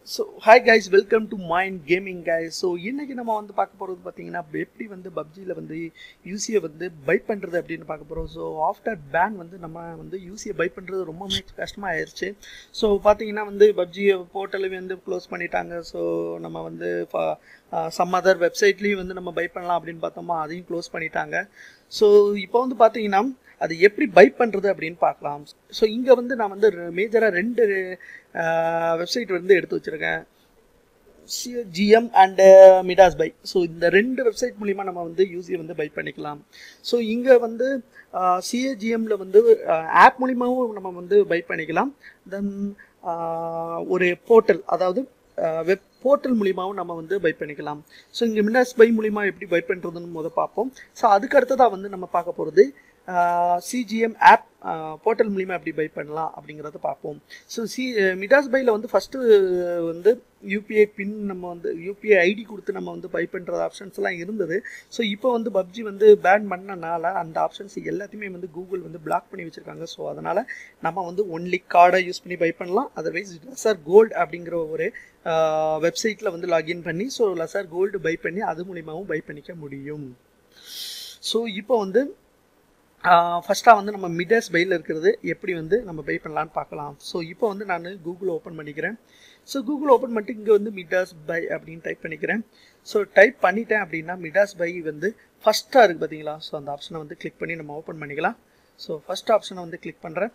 so hi guys welcome to mind gaming guys so இன்றைக்கி நம்ம வந்து பார்க்க போகிறது பார்த்தீங்கன்னா எப்படி வந்து பப்ஜியில் வந்து யூசியை வந்து பை பண்ணுறது அப்படின்னு பார்க்க போகிறோம் ஸோ ஆஃப்டர் பேன் வந்து நம்ம வந்து யூசியை பை பண்ணுறது ரொம்பவே கஷ்டமாக ஆயிடுச்சு ஸோ பார்த்தீங்கன்னா வந்து பப்ஜி போர்ட்டலையும் வந்து க்ளோஸ் பண்ணிட்டாங்க ஸோ நம்ம வந்து சம் அதர் வெப்சைட்லேயும் வந்து நம்ம பை பண்ணலாம் அப்படின்னு பார்த்தோமா அதையும் க்ளோஸ் பண்ணிட்டாங்க ஸோ இப்போ வந்து பார்த்தீங்கன்னா அது எப்படி பை பண்ணுறது அப்படின்னு பார்க்கலாம் ஸோ இங்கே வந்து நான் வந்து மேஜராக ரெண்டு வெப்சைட் வந்து எடுத்து வச்சுருக்கேன் GM and Midas buy so இந்த ரெண்டு வெப்சைட் மூலிமா நம்ம வந்து யூசியை வந்து பை பண்ணிக்கலாம் ஸோ இங்கே வந்து சிஏஜிஎம்மில் வந்து ஆப் மூலிமாவும் நம்ம வந்து பை பண்ணிக்கலாம் தென் ஒரு போர்ட்டல் அதாவது வெப் போர்ட்டல் மூலிமாவும் நம்ம வந்து பை பண்ணிக்கலாம் ஸோ இங்கே மினாஸ் பை மூலிமா எப்படி பை பண்ணுறதுன்னு முதல் பார்ப்போம் ஸோ அதுக்கு அடுத்ததாக வந்து நம்ம பார்க்க போகிறது சிஜிஎம் ஆப் போர்ட்டல் மூலிமா எப்படி பை பண்ணலாம் அப்படிங்கிறத பார்ப்போம் ஸோ சி மிடாஸ் பையில் வந்து ஃபஸ்ட்டு வந்து யூபிஐ பின் நம்ம வந்து யூபிஐ ஐடி கொடுத்து நம்ம வந்து பை பண்ணுற ஆப்ஷன்ஸ்லாம் இருந்தது ஸோ இப்போ வந்து பப்ஜி வந்து பேன் பண்ணனால அந்த ஆப்ஷன்ஸ் எல்லாத்தையுமே வந்து கூகுள் வந்து பிளாக் பண்ணி வச்சுருக்காங்க ஸோ அதனால் நம்ம வந்து ஒன்லி கார்டை யூஸ் பண்ணி பை பண்ணலாம் அதர்வைஸ் லெசர் கோல்டு அப்படிங்கிற ஒரு வெப்சைட்டில் வந்து லாகின் பண்ணி ஸோ லெசர் கோல்டு பை பண்ணி அது மூலிமாவும் பை பண்ணிக்க முடியும் ஸோ இப்போ வந்து ஃபஸ்ட்டாக வந்து நம்ம மிடஸ் பையில் இருக்கிறது எப்படி வந்து நம்ம பை பண்ணலான்னு பார்க்கலாம் ஸோ இப்போ வந்து நான் கூகுள் ஓப்பன் பண்ணிக்கிறேன் ஸோ கூகுள் ஓப்பன் பண்ணிட்டு இங்கே வந்து மிடாஸ் பை அப்படின்னு டைப் பண்ணிக்கிறேன் ஸோ டைப் பண்ணிட்டேன் அப்படின்னா மிடாஸ் பை வந்து ஃபஸ்ட்டாக இருக்குது பார்த்தீங்களா ஸோ அந்த ஆப்ஷனை வந்து கிளிக் பண்ணி நம்ம ஓப்பன் பண்ணிக்கலாம் ஸோ ஃபஸ்ட் ஆப்ஷனை வந்து கிளிக் பண்ணுறேன்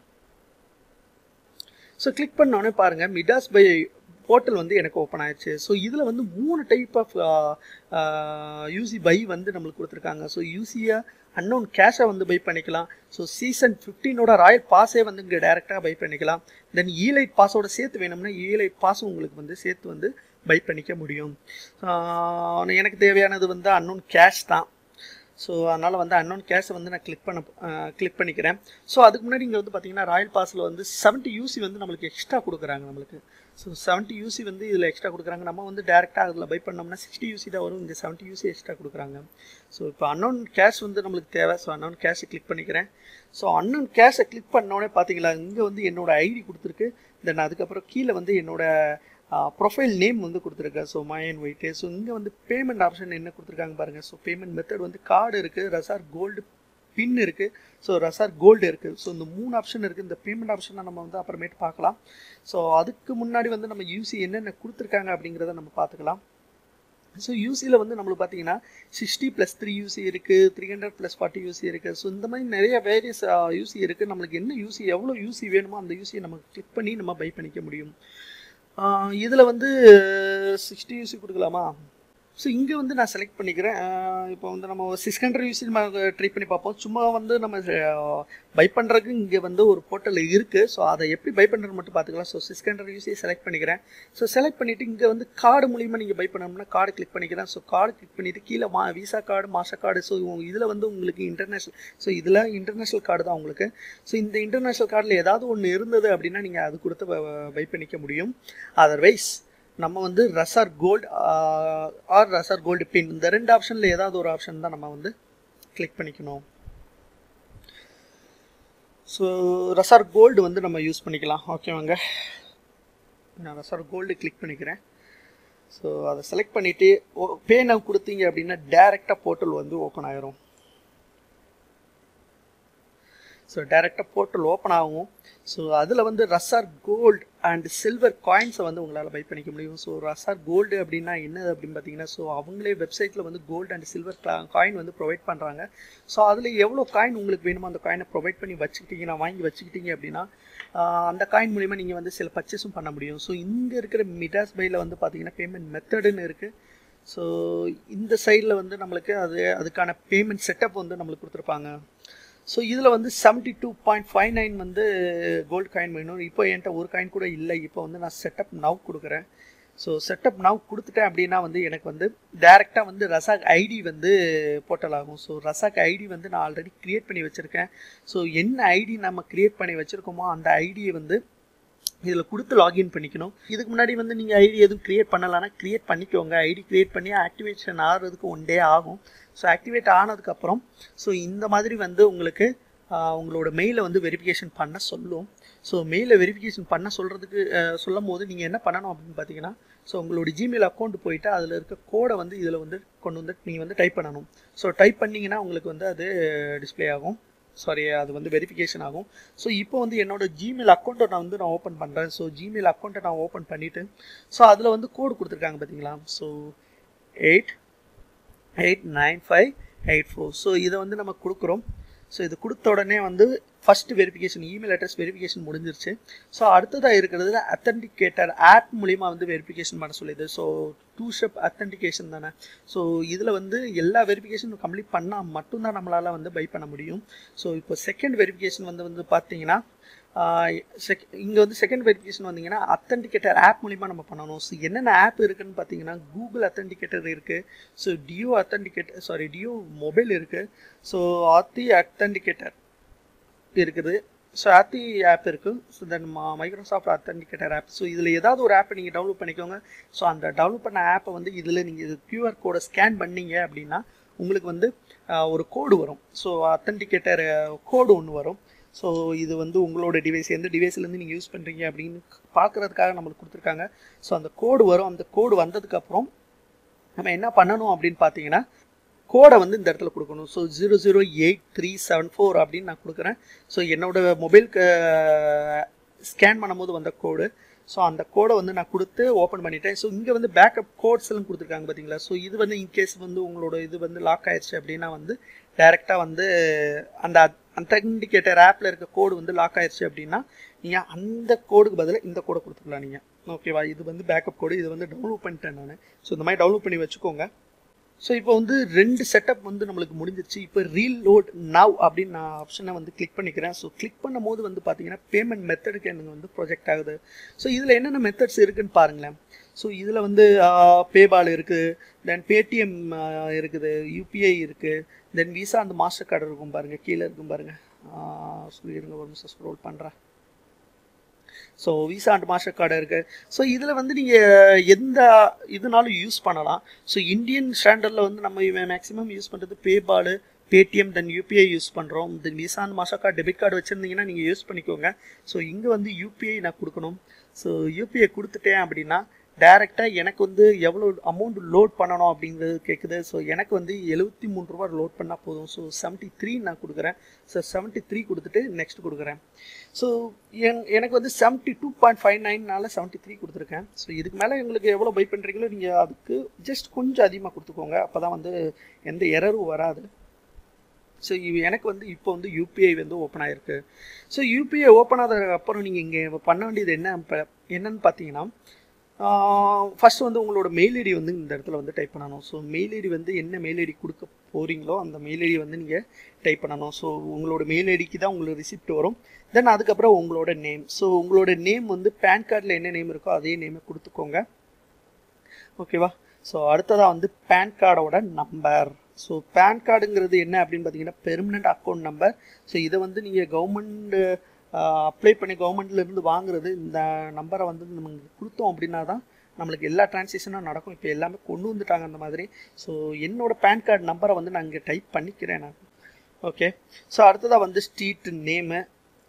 ஸோ கிளிக் பண்ணோடனே பாருங்கள் மிடாஸ் பை போர்ட்டல் வந்து எனக்கு ஓப்பன் ஆயிடுச்சு ஸோ இதில் வந்து மூணு டைப் ஆஃப் யூசி பை வந்து நம்மளுக்கு கொடுத்துருக்காங்க ஸோ யூசியை அன்னோன் கேஷை வந்து பை பண்ணிக்கலாம் ஸோ சீசன் ஃபிஃப்டீனோட ராயல் பாஸே வந்து இங்கே டேரெக்டாக பை பண்ணிக்கலாம் தென் ஈலைட் பாஸோட சேர்த்து வேணும்னா ஈலைட் பாஸும் உங்களுக்கு வந்து சேர்த்து வந்து பை பண்ணிக்க முடியும் எனக்கு தேவையானது வந்து அன்னோன் கேஷ் தான் ஸோ அதனால் வந்து அன்னோன் கேஷை வந்து நான் கிளிக் பண்ண கிளிக் பண்ணிக்கிறேன் ஸோ அதுக்கு முன்னாடி இங்கே வந்து பார்த்தீங்கன்னா ராயல் பாஸில் வந்து செவன்ட்டி யூசி வந்து நம்மளுக்கு எக்ஸ்ட்ரா கொடுக்குறாங்க நம்மளுக்கு ஸோ செவன்ட்டி யூசி வந்து இதில் எக்ஸ்ட்ரா கொடுக்குறாங்க நம்ம வந்து டேரெக்டாக அதில் பை பண்ணோம்னா சிக்ஸ்டி யூசி தான் வரும் இங்கே செவன்ட்டி யூசி எக்ஸ்ட்ரா கொடுக்குறாங்க ஸோ இப்போ அன்னோன் கேஷ் வந்து நம்மளுக்கு தேவை ஸோ அன்னோன் கேஷை கிளிக் பண்ணிக்கிறேன் ஸோ அன்னோன் கேஷை கிளிக் பண்ணோடனே பார்த்தீங்களா இங்கே வந்து என்னோட ஐடி கொடுத்துருக்கு தென் அதுக்கப்புறம் கீழே வந்து என்னோட ப்ரொஃபைல் நேம் வந்து கொடுத்துருக்கேன் ஸோ மயன் ஒயிட்டு ஸோ இங்கே வந்து பேமெண்ட் ஆப்ஷன் என்ன கொடுத்துருக்காங்க பாருங்கள் ஸோ பேமெண்ட் மெத்தட் வந்து கார்டு இருக்குது ரசார் கோல்டு பின் இருக்குது ஸோ ரசார் கோல்டு இருக்குது ஸோ இந்த மூணு ஆப்ஷன் இருக்குது இந்த பேமெண்ட் ஆப்ஷனை நம்ம வந்து அப்புறமேட்டு பார்க்கலாம் ஸோ அதுக்கு முன்னாடி வந்து நம்ம யூசி என்னென்ன கொடுத்துருக்காங்க அப்படிங்கிறத நம்ம பார்த்துக்கலாம் ஸோ யூசியில் வந்து நம்மளுக்கு பார்த்தீங்கன்னா சிக்ஸ்டி ப்ளஸ் த்ரீ யூசி இருக்குது three hundred plus forty UC இருக்குது ஸோ இந்த மாதிரி நிறைய வேரியஸ் யூசி இருக்குது நம்மளுக்கு என்ன யூசி எவ்வளோ யூசி வேணுமோ அந்த யூசியை நம்ம கிளிக் பண்ணி நம்ம பை பண்ணிக்க முடியும் இதில் வந்து சிக்ஸ்டி யூசி கொடுக்கலாமா ஸோ இங்கே வந்து நான் செலக்ட் பண்ணிக்கிறேன் இப்போ வந்து நம்ம சிக்ஸ் ஹண்ட்ரட் யூசி நம்ம ட்ரை பண்ணி பார்ப்போம் சும்மா வந்து நம்ம பை பண்ணுறதுக்கு இங்கே வந்து ஒரு போர்ட்டல் இருக்குது ஸோ அதை எப்படி பை பண்ணுறது மட்டும் பார்த்துக்கலாம் so six hundred UC select பண்ணிக்கிறேன் ஸோ செலக்ட் பண்ணிவிட்டு இங்கே வந்து கார்டு மூலிமா நீங்கள் பை பண்ணோம்னா கார்டு கிளிக் பண்ணிக்கிறேன் ஸோ கார்டு கிளிக் பண்ணிவிட்டு கீழே மா Visa card Mastercard so இதில் வந்து உங்களுக்கு இன்டர்நேஷ்னல் ஸோ இதில் இன்டர்நேஷ்னல் கார்டு தான் உங்களுக்கு ஸோ இந்த இன்டர்நேஷ்னல் கார்டில் ஏதாவது ஒன்று இருந்தது அப்படின்னா நீங்கள் அது கொடுத்து பை பண்ணிக்க முடியும் அதர்வைஸ் நம்ம வந்து Razer gold or Razer gold pin இந்த ரெண்டு ஆப்ஷனில் ஏதாவது ஒரு ஆப்ஷன் தான் நம்ம வந்து கிளிக் பண்ணிக்கணும் ஸோ ரசார் கோல்டு வந்து நம்ம யூஸ் பண்ணிக்கலாம் ஓகேவாங்க நான் ரசார் கோல்டு கிளிக் பண்ணிக்கிறேன் ஸோ அதை செலக்ட் பண்ணிவிட்டு பே நவ் கொடுத்தீங்க அப்படின்னா டேரெக்டாக போர்ட்டல் வந்து ஓப்பன் ஆயிரும் ஸோ டேரெக்டாக போர்ட்டல் ஓப்பன் ஆகும் ஸோ அதில் வந்து ரசார் கோல்டு அண்ட் சில்வர் காயின்ஸை வந்து உங்களால் பை பண்ணிக்க முடியும் ஸோ ரசார் கோல்டு அப்படின்னா என்ன அப்படின்னு பார்த்தீங்கன்னா ஸோ அவங்களே வெப்சைட்டில் வந்து கோல்டு அண்ட் சில்வர் காயின் வந்து ப்ரொவைட் பண்ணுறாங்க ஸோ அதில் எவ்வளோ காயின் உங்களுக்கு வேணுமோ அந்த காயினை ப்ரொவைட் பண்ணி வச்சுக்கிட்டீங்கன்னா வாங்கி வச்சுக்கிட்டீங்க அப்படின்னா அந்த காயின் மூலிமா நீங்கள் வந்து சில பர்ச்சேஸும் பண்ண முடியும் ஸோ இங்கே இருக்கிற மிடாஸ் பையில் வந்து பார்த்தீங்கன்னா பேமெண்ட் மெத்தடுன்னு இருக்குது ஸோ இந்த சைடில் வந்து நம்மளுக்கு அது அதுக்கான பேமெண்ட் செட்டப் வந்து நம்மளுக்கு கொடுத்துருப்பாங்க ஸோ இதில் வந்து seventy two point five nine வந்து கோல்டு காயின் வேணும் இப்போ என்கிட்ட ஒரு காயின் கூட இல்லை இப்போ வந்து நான் செட்டப் நவ் கொடுக்குறேன் ஸோ செட்டப் நவ் கொடுத்துட்டேன் அப்படின்னா வந்து எனக்கு வந்து டேரெக்டாக வந்து ரசாக் ஐடி வந்து போர்ட்டல் ஆகும் ஸோ ரசாக் ஐடி வந்து நான் ஆல்ரெடி க்ரியேட் பண்ணி வச்சுருக்கேன் ஸோ என்ன ஐடி நம்ம க்ரியேட் பண்ணி வச்சுருக்கோமோ அந்த ஐடியை வந்து இதில் கொடுத்து லாகின் பண்ணிக்கணும் இதுக்கு முன்னாடி வந்து நீங்கள் ஐடி எதுவும் க்ரியேட் பண்ணலான்னா க்ரியேட் பண்ணிக்கோங்க ஐடி க்ரியேட் பண்ணி ஆக்டிவேஷன் ஆகிறதுக்கு ஒன் டே ஆகும் ஸோ ஆக்டிவேட் ஆனதுக்கப்புறம் ஸோ இந்த மாதிரி வந்து உங்களுக்கு ஆஹ் உங்களோட மெயிலை வந்து வெரிஃபிகேஷன் பண்ண சொல்லும் ஸோ மெயிலை வெரிஃபிகேஷன் பண்ண சொல்கிறதுக்கு சொல்லும் போது நீங்கள் என்ன பண்ணணும் அப்படின்னு பார்த்தீங்கன்னா ஸோ உங்களோட ஜிமெயில் அக்கௌண்ட் போயிட்டு அதில் இருக்க கோடை வந்து இதில் வந்து கொண்டு வந்து நீங்கள் வந்து டைப் பண்ணணும் ஸோ டைப் பண்ணிங்கன்னா உங்களுக்கு வந்து அது டிஸ்ப்ளே ஆகும் சாரி அது வந்து வெரிஃபிகேஷன் ஆகும் ஸோ இப்போ வந்து என்னோட ஜிமெயில் அக்கௌண்ட்டை நான் வந்து நான் ஓப்பன் பண்ணுறேன் ஸோ ஜிமெயில் அக்கௌண்ட்டை நான் ஓப்பன் பண்ணிவிட்டு ஸோ அதில் வந்து கோடு கொடுத்துருக்காங்க பார்த்தீங்களா so eight eight nine five eight four so இதை வந்து நம்ம கொடுக்குறோம் ஸோ இது கொடுத்த உடனே வந்து first verification email address verification முடிஞ்சிருச்சு ஸோ அடுத்ததாக இருக்கிறதுல அத்தன்டிகேட்டர் ஆப் மூலிமா வந்து வெரிஃபிகேஷன் பண்ண சொல்லிது ஸோ டூ ஸ்டெப் அத்தன்டிகேஷன் தானே ஸோ இதில் வந்து எல்லா வெரிஃபிகேஷனும் கம்ப்ளீட் பண்ணால் மட்டும்தான் நம்மளால் வந்து பை பண்ண முடியும் ஸோ இப்போ செகண்ட் வெரிஃபிகேஷன் வந்து வந்து பார்த்தீங்கன்னா செக் இங்கே வந்து செகண்ட் வெரிஃபிகேஷன் வந்தீங்கன்னா அத்தன்டிகேட்டர் ஆப் மூலிமா நம்ம பண்ணணும் ஸோ என்னென்ன ஆப் இருக்குன்னு பார்த்தீங்கன்னா கூகுள் அத்தன்டிகேட்டர் இருக்குது so Duo authenticator sorry Duo mobile இருக்குது ஸோ ஆத்தி அத்தன்டிகேட்டர் இருக்குது ஸோ ஆத்தி ஆப் இருக்குது so then Microsoft authenticator app so இதில் ஏதாவது ஒரு ஆப்பை நீங்கள் டவுன்லோட் பண்ணிக்கோங்க ஸோ அந்த டவுன்லோட் பண்ண ஆப்பை வந்து இதில் நீங்கள் கியூஆர் கோடை ஸ்கேன் பண்ணீங்க அப்படின்னா உங்களுக்கு வந்து ஒரு கோடு வரும் ஸோ அத்தன்டிகேட்டர் கோடு ஒன்று வரும் ஸோ இது வந்து உங்களோட டிவைஸ் எந்த டிவைஸ்லேருந்து நீங்கள் யூஸ் பண்ணுறீங்க அப்படின்னு பார்க்குறதுக்காக நம்மளுக்கு கொடுத்துருக்காங்க ஸோ அந்த கோடு வரும் அந்த கோடு வந்ததுக்கப்புறம் நம்ம என்ன பண்ணணும் அப்படின்னு பார்த்தீங்கன்னா கோடை வந்து இந்த இடத்துல கொடுக்கணும் so zero zero eight three seven four அப்படின்னு நான் கொடுக்குறேன் ஸோ என்னோடய மொபைலுக்கு ஸ்கேன் பண்ணும்போது வந்த கோடு ஸோ அந்த கோடை வந்து நான் கொடுத்து ஓப்பன் பண்ணிட்டேன் ஸோ இங்கே வந்து பேக்கப் கோட்ஸ் எல்லாம் கொடுத்துருக்காங்க பார்த்தீங்களா ஸோ இது வந்து இன்கேஸ் வந்து உங்களோட இது வந்து லாக் ஆயிடுச்சு அப்படின்னா வந்து டைரெக்டாக வந்து அந்த அத்தன்டிகேட்டர் ஆப்பில் இருக்க கோடு வந்து லாக் ஆயிடுச்சு அப்படின்னா நீங்கள் அந்த கோடுக்கு பதிலாக இந்த கோடை கொடுத்துக்கலாம் நீங்கள் ஓகேவா இது வந்து பேக்கப் கோடு இது வந்து டவுன்லோட் பண்ணிட்டேன் நான் ஸோ இந்த மாதிரி டவுன்லோட் பண்ணி வச்சுக்கோங்க ஸோ இப்போ வந்து ரெண்டு செட்டப் வந்து நம்மளுக்கு முடிஞ்சிருச்சு இப்போ ரீல் லோட் நவ் அப்படின்னு நான் ஆப்ஷனை வந்து கிளிக் பண்ணிக்கிறேன் ஸோ கிளிக் பண்ணும் போது வந்து பார்த்தீங்கன்னா பேமெண்ட் மெத்தடுக்கு எனக்கு வந்து ப்ரொஜெக்ட் ஆகுது ஸோ இதில் என்னென்ன மெத்தட்ஸ் இருக்குன்னு பாருங்களேன் ஸோ இதில் வந்து பேபால் இருக்குது தென் பேடிஎம் இருக்குது யூபிஐ இருக்குது தென் விசா அந்த மாஸ்டர் கார்டு இருக்கும் பாருங்கள் கீழே இருக்கும் பாருங்கள் சொல்லிடுங்க ஒரு நிமிஷம் ஸ்க்ரோல் பண்ணுறேன் so Visa and Mastercard இருக்குது ஸோ இதில் வந்து நீங்கள் எந்த இதுனாலும் யூஸ் பண்ணலாம் ஸோ இந்தியன் ஸ்டாண்டர்டில் வந்து நம்ம மேக்ஸிமம் யூஸ் பண்ணுறது PayPal Paytm then UPI use பண்ணுறோம் then Visa and Mastercard debit card வச்சுருந்தீங்கன்னா நீங்கள் யூஸ் பண்ணிக்கோங்க ஸோ இங்கே வந்து யூபிஐ நான் கொடுக்கணும் ஸோ யூபிஐ கொடுத்துட்டேன் அப்படின்னா டேரெக்டாக எனக்கு வந்து எவ்வளோ அமௌண்ட் லோட் பண்ணணும் அப்படிங்கிறது கேட்குது ஸோ எனக்கு வந்து எழுபத்தி மூணு ரூபா லோட் பண்ணால் போதும் ஸோ செவன்ட்டி த்ரீ நான் கொடுக்குறேன் ஸோ செவன்ட்டி த்ரீ கொடுத்துட்டு நெக்ஸ்ட் கொடுக்குறேன் ஸோ என் எனக்கு வந்து செவன்ட்டி டூ பாயிண்ட் ஃபைவ் நைன்னால செவன்ட்டி த்ரீ கொடுத்துருக்கேன் ஸோ இதுக்கு மேலே உங்களுக்கு எவ்வளோ பை பண்ணுறீங்களோ நீங்கள் அதுக்கு ஜஸ்ட் கொஞ்சம் அதிகமாக கொடுத்துக்கோங்க அப்போ தான் வந்து எந்த எரரும் வராது ஸோ எனக்கு வந்து இப்போ வந்து யூபிஐ வந்து ஓப்பன் ஆகிருக்கு ஸோ யூபிஐ ஓப்பன் ஆனதுக்கு அப்புறம் நீங்கள் இங்கே பண்ண வேண்டியது என்ன என்னன்னு பார்த்தீங்கன்னா ஃபஸ்ட்டு வந்து உங்களோட மெயில் ஐடி வந்து இந்த இடத்துல வந்து டைப் பண்ணணும் ஸோ மெயில் ஐடி வந்து என்ன மெயில் ஐடி கொடுக்க போகிறீங்களோ அந்த மெயில் ஐடி வந்து நீங்கள் டைப் பண்ணணும் ஸோ உங்களோட மெயில் ஐடிக்கு தான் உங்களுக்கு ரிசிப்ட் வரும் தென் அதுக்கப்புறம் உங்களோட நேம் ஸோ உங்களோட நேம் வந்து பேன் கார்டில் என்ன நேம் இருக்கோ அதே நேமை கொடுத்துக்கோங்க ஓகேவா ஸோ அடுத்ததாக வந்து பேன் கார்டோட நம்பர் ஸோ பேன் கார்டுங்கிறது என்ன அப்படின்னு பார்த்தீங்கன்னா பெர்மனண்ட் அக்கௌண்ட் நம்பர் ஸோ இதை வந்து நீங்கள் கவர்மெண்ட் அப்ளை பண்ணி கவர்மெண்ட்லேருந்து வாங்குறது இந்த நம்பரை வந்து நம்ம கொடுத்தோம் அப்படின்னா தான் நம்மளுக்கு எல்லா டிரான்சேக்ஷனும் நடக்கும் இப்போ எல்லாமே கொண்டு வந்துட்டாங்க அந்த மாதிரி ஸோ என்னோட பேன் கார்டு நம்பரை வந்து நான் இங்கே டைப் பண்ணிக்கிறேன் நான் ஓகே ஸோ அடுத்ததாக வந்து ஸ்ட்ரீட் நேமு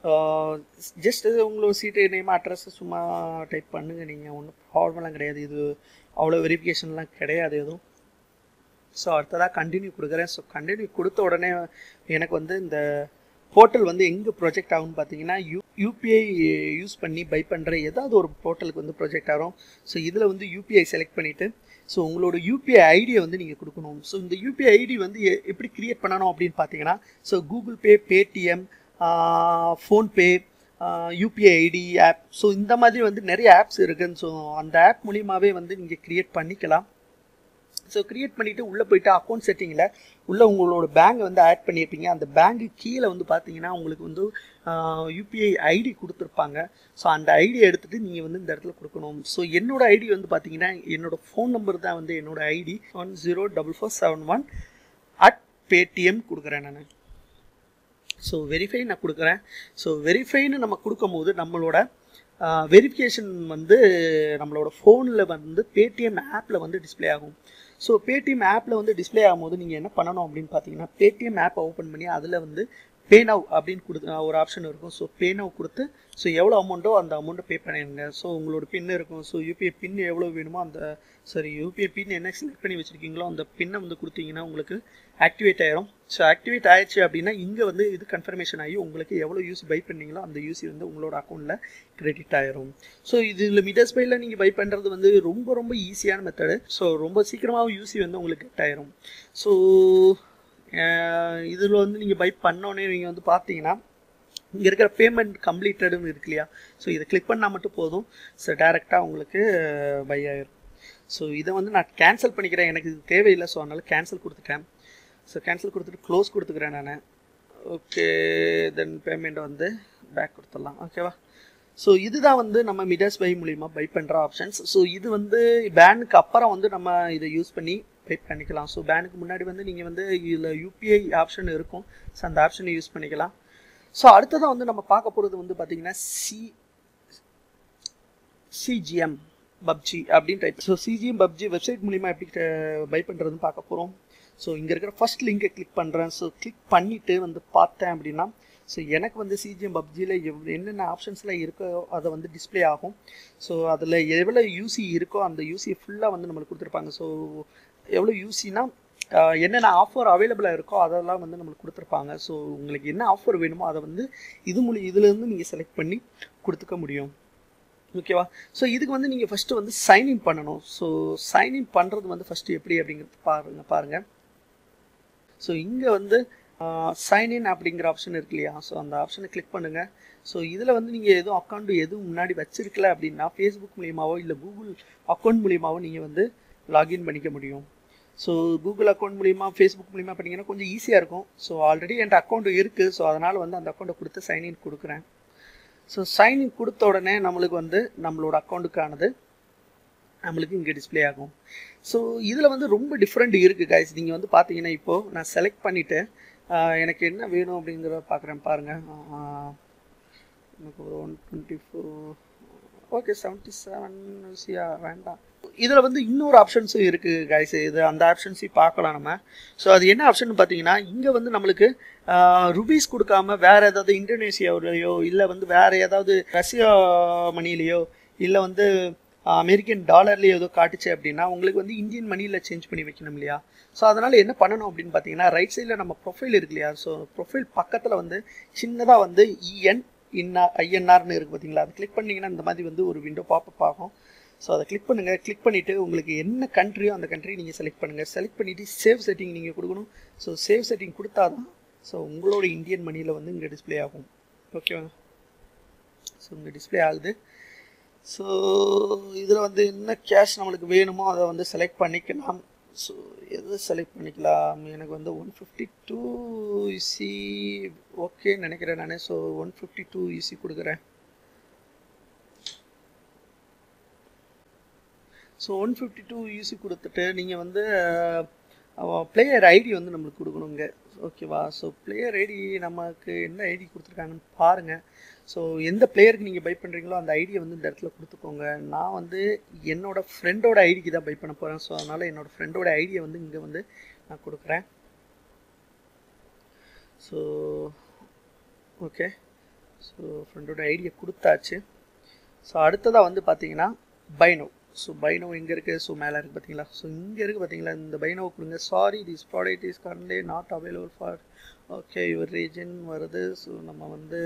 ஜஸ்ட் உங்களோட சீட்டு நேம் அட்ரஸ் சும்மா டைப் பண்ணுங்கள் நீங்கள் ஒன்றும் ப்ராப்ளம்லாம் கிடையாது இது அவ்வளோ வெரிஃபிகேஷன்லாம் கிடையாது எதுவும் ஸோ அடுத்ததாக கண்டினியூ கொடுக்குறேன் ஸோ கண்டினியூ கொடுத்த உடனே எனக்கு வந்து இந்த போர்ட்டல் வந்து எங்கே ப்ரொஜெக்ட் ஆகும்னு பார்த்தீங்கன்னா யூ யூபிஐ யூஸ் பண்ணி பை பண்ணுற ஏதாவது ஒரு போர்ட்டலுக்கு வந்து ப்ரொஜெக்ட் ஆகும் ஸோ இதில் வந்து யூபிஐ செலக்ட் பண்ணிவிட்டு ஸோ உங்களோட யூபிஐ ஐடியை வந்து நீங்கள் கொடுக்கணும் ஸோ இந்த யூபிஐ ஐடி வந்து எப்படி க்ரியேட் பண்ணணும் அப்படின்னு பார்த்தீங்கன்னா so Google Pay Paytm PhonePe UPI ID app so இந்த மாதிரி வந்து நிறைய ஆப்ஸ் இருக்குன்னு ஸோ அந்த ஆப் மூலியமாகவே வந்து நீங்கள் க்ரியேட் பண்ணிக்கலாம் ஸோ க்ரியேட் பண்ணிவிட்டு உள்ளே போயிட்டு அக்கௌண்ட் செட்டிங்கில் உள்ளே உங்களோட பேங்கை வந்து ஆட் பண்ணியிருப்பீங்க அந்த பேங்க்கு கீழே வந்து பார்த்தீங்கன்னா உங்களுக்கு வந்து யூபிஐ ஐடி கொடுத்துருப்பாங்க ஸோ அந்த ஐடியை எடுத்துகிட்டு நீங்கள் வந்து இந்த இடத்துல கொடுக்கணும் ஸோ என்னோட ஐடி வந்து பார்த்தீங்கன்னா என்னோட ஃபோன் நம்பர் தான் வந்து என்னோட ID one zero double four seven one at Paytm கொடுக்குறேன் நான் ஸோ வெரிஃபை நான் கொடுக்குறேன் ஸோ வெரிஃபைன்னு நம்ம கொடுக்கும்போது நம்மளோட வெரிஃபிகேஷன் வந்து நம்மளோட ஃபோனில் வந்து பேடிஎம் ஆப்பில் வந்து டிஸ்பிளே ஆகும் ஸோ பேடிஎம் ஆப்பில் வந்து டிஸ்பிளே ஆகும்போது நீங்கள் என்ன பண்ணணும் அப்படின்னு பார்த்தீங்கன்னா பேடிஎம் ஆப்பை ஓப்பன் பண்ணி அதில் வந்து பே நவ் அப்படின்னு கொடுத்து ஒரு ஆப்ஷன் இருக்கும் ஸோ பே நவ் கொடுத்து ஸோ எவ்வளோ அமௌண்ட்டோ அந்த அமௌண்ட்டை பே பண்ணிடுங்க ஸோ உங்களோட பின் இருக்கும் ஸோ யூபிஐ பின் எவ்வளோ வேணுமோ அந்த சரி யூபிஐ பின் என்ன செலக்ட் பண்ணி வச்சுருக்கீங்களோ அந்த பின்னை வந்து கொடுத்தீங்கன்னா உங்களுக்கு ஆக்டிவேட் ஆயிரும் ஸோ ஆக்டிவேட் ஆயிடுச்சு அப்படின்னா இங்கே வந்து இது கன்ஃபர்மேஷன் ஆகி உங்களுக்கு எவ்வளோ யூசி பை பண்ணீங்களோ அந்த யூசி வந்து உங்களோட அக்கௌண்ட்டில் கிரெடிட் ஆயிரும் ஸோ இதில் மிடஸ் பையில் நீங்கள் பை பண்ணுறது வந்து ரொம்ப ரொம்ப ஈஸியான மெத்தடு ஸோ ரொம்ப சீக்கிரமாகவும் யூசி வந்து உங்களுக்கு கட் ஆயிரும் ஸோ இதில் வந்து நீங்கள் பை பண்ணோன்னே நீங்கள் வந்து பார்த்தீங்கன்னா இங்கே இருக்கிற பேமெண்ட் கம்ப்ளீட்டடுன்னு இருக்கு இல்லையா ஸோ இதை கிளிக் பண்ணால் மட்டும் போதும் ஸோ டேரெக்டாக உங்களுக்கு பை ஆயிரும் ஸோ இதை வந்து நான் கேன்சல் பண்ணிக்கிறேன் எனக்கு இது தேவையில்லை ஸோ அதனால் கேன்சல் கொடுத்துட்டேன் ஸோ கேன்சல் கொடுத்துட்டு க்ளோஸ் கொடுத்துக்கிறேன் நான் ஓகே தென் பேமெண்ட் வந்து பேக் கொடுத்துடலாம் ஓகேவா ஸோ இதுதான் வந்து நம்ம மிடஸ் பை மூலிமா பை பண்ணுற ஆப்ஷன்ஸ் ஸோ இது வந்து பேனுக்கு அப்புறம் வந்து நம்ம இதை யூஸ் பண்ணி பை பண்ணிக்கலாம் ஸோ பேனுக்கு முன்னாடி வந்து நீங்கள் வந்து இதில் யூபிஐ ஆப்ஷன் இருக்கும் ஸோ அந்த ஆப்ஷனை யூஸ் பண்ணிக்கலாம் ஸோ அடுத்ததாக வந்து நம்ம பார்க்க போகிறது வந்து பார்த்தீங்கன்னா சி சிஜிஎம் பப்ஜி அப்படின்னு type so CGM PUBG website மூலிமா எப்படி பை பண்ணுறதுன்னு பார்க்க போகிறோம் ஸோ இங்கே இருக்கிற ஃபர்ஸ்ட் லிங்கை கிளிக் பண்ணுறேன் ஸோ கிளிக் பண்ணிவிட்டு வந்து பார்த்தேன் அப்படின்னா ஸோ எனக்கு வந்து சிஜிஎம் பப்ஜியில் எவ் என்னென்ன ஆப்ஷன்ஸ்லாம் இருக்கோ அதை வந்து டிஸ்பிளே ஆகும் ஸோ அதில் எவ்வளோ யூசி இருக்கோ அந்த யூசியை ஃபுல்லாக வந்து நம்மளுக்கு கொடுத்துருப்பாங்க ஸோ எவ்வளோ யூசினா என்னென்ன ஆஃபர் அவைலபிளாக இருக்கோ அதெல்லாம் வந்து நம்மளுக்கு கொடுத்துருப்பாங்க ஸோ உங்களுக்கு என்ன ஆஃபர் வேணுமோ அதை வந்து இது மூலி இதுலேருந்து நீங்கள் செலக்ட் பண்ணி கொடுத்துக்க முடியும் ஓகேவா ஸோ இதுக்கு வந்து நீங்கள் ஃபஸ்ட்டு வந்து சைன்இன் பண்ணணும் ஸோ சைன்இன் பண்ணுறது வந்து ஃபஸ்ட்டு எப்படி அப்படிங்கிறது பாருங்கள் பாருங்கள் ஸோ இங்கே வந்து சைன்இன் அப்படிங்கிற ஆப்ஷன் இருக்கு இல்லையா ஸோ அந்த ஆப்ஷனை கிளிக் பண்ணுங்கள் ஸோ இதில் வந்து நீங்கள் எதுவும் அக்கௌண்ட் எதுவும் முன்னாடி வச்சிருக்கல அப்படின்னா ஃபேஸ்புக் மூலியமாவோ இல்லை கூகுள் அக்கௌண்ட் மூலியமாவோ நீங்கள் வந்து லாகின் பண்ணிக்க முடியும் ஸோ கூகுள் அக்கௌண்ட் மூலிமா ஃபேஸ்புக் மூலிமா பண்ணிங்கன்னா கொஞ்சம் ஈஸியாக இருக்கும் ஸோ ஆல்ரெடி என்கிட்ட அக்கௌண்ட் இருக்குது ஸோ அதனால் வந்து அந்த அக்கௌண்ட்டை கொடுத்து சைன்இன் கொடுக்குறேன் ஸோ சைன்இன் கொடுத்த உடனே நம்மளுக்கு வந்து நம்மளோட அக்கௌண்ட்டுக்கானது நம்மளுக்கு இங்கே டிஸ்பிளே ஆகும் ஸோ இதில் வந்து ரொம்ப டிஃப்ரெண்ட் இருக்குது கைஸ் நீங்கள் வந்து பார்த்தீங்கன்னா இப்போது நான் செலக்ட் பண்ணிவிட்டு எனக்கு என்ன வேணும் அப்படிங்கிறத பார்க்குறேன் பாருங்கள் எனக்கு ஒரு one twenty four okay seventy seven யூசியா வேண்டாம் இதில் வந்து இன்னொரு ஆப்ஷன்ஸும் இருக்குது கைஸ் இது அந்த ஆப்ஷன்ஸையும் பார்க்கலாம் நம்ம ஸோ அது என்ன ஆப்ஷன் பார்த்தீங்கன்னா இங்கே வந்து நம்மளுக்கு ருபீஸ் கொடுக்காம வேறு ஏதாவது இந்தோனேஷியாவிலையோ இல்லை வந்து வேறு ஏதாவது ரஷ்யா மணிலேயோ இல்லை வந்து அமெரிக்கன் டாலர்லேயே ஏதோ காட்டுச்சு அப்படின்னா உங்களுக்கு வந்து இந்தியன் மணியில் சேஞ்ச் பண்ணி வைக்கணும் இல்லையா ஸோ அதனால் என்ன பண்ணணும் அப்படின்னு பார்த்தீங்கன்னா ரைட் சைடில் நம்ம ப்ரொஃபைல் இருக்கு இல்லையா ஸோ ப்ரொஃபைல் பக்கத்தில் வந்து சின்னதாக வந்து இஎன் இன்ஆர் ஐஎன்ஆர்னு இருக்குது பார்த்தீங்களா அது கிளிக் பண்ணிங்கன்னா இந்த மாதிரி வந்து ஒரு விண்டோ பாப்பப் ஆகும் ஸோ அதை கிளிக் பண்ணுங்கள் கிளிக் பண்ணிவிட்டு உங்களுக்கு என்ன கண்ட்ரியோ அந்த கண்ட்ரி நீங்கள் செலக்ட் பண்ணுங்கள் செலக்ட் பண்ணிவிட்டு சேவ் செட்டிங் நீங்கள் கொடுக்கணும் ஸோ சேவ் செட்டிங் கொடுத்தா தான் ஸோ உங்களோட இந்தியன் மணியில் வந்து இங்கே டிஸ்பிளே ஆகும் ஓகேவா ஸோ இங்கே டிஸ்பிளே ஆகுது ஸோ இதில் வந்து என்ன கேஷ் நம்மளுக்கு வேணுமோ அதை வந்து செலக்ட் பண்ணிக்கலாம் ஸோ எது செலக்ட் பண்ணிக்கலாம் எனக்கு வந்து ஒன் ஃபிஃப்டி டூ இசி ஓகேன்னு நினைக்கிறேன் நான் so one fifty two UC கொடுக்குறேன் so one fifty two UC கொடுத்துட்டு நீங்கள் வந்து பிளேயர் ஐடி வந்து நம்மளுக்கு கொடுக்கணுங்க ஓகேவா ஸோ பிளேயர் ஐடி நமக்கு என்ன ஐடி கொடுத்துருக்காங்கன்னு பாருங்கள் ஸோ எந்த பிளேயருக்கு நீங்கள் பை பண்ணுறீங்களோ அந்த ஐடியை வந்து இந்த இடத்துல கொடுத்துக்கோங்க நான் வந்து என்னோடய ஃப்ரெண்டோட ஐடிக்கு தான் பை பண்ண போகிறேன் ஸோ அதனால் என்னோடய ஃப்ரெண்டோட ஐடியை வந்து இங்கே வந்து நான் கொடுக்குறேன் ஸோ ஓகே ஸோ ஃப்ரெண்டோட ஐடியை கொடுத்தாச்சு ஸோ அடுத்ததாக வந்து பார்த்தீங்கன்னா பைனோ ஸோ பைனோ எங்கே இருக்குது ஸோ மேலே இருக்குது பார்த்தீங்களா ஸோ இங்கே இருக்குது பார்த்தீங்களா இந்த பைனோவை கொடுங்க sorry this product is currently not available for okay your region வருது ஸோ நம்ம வந்து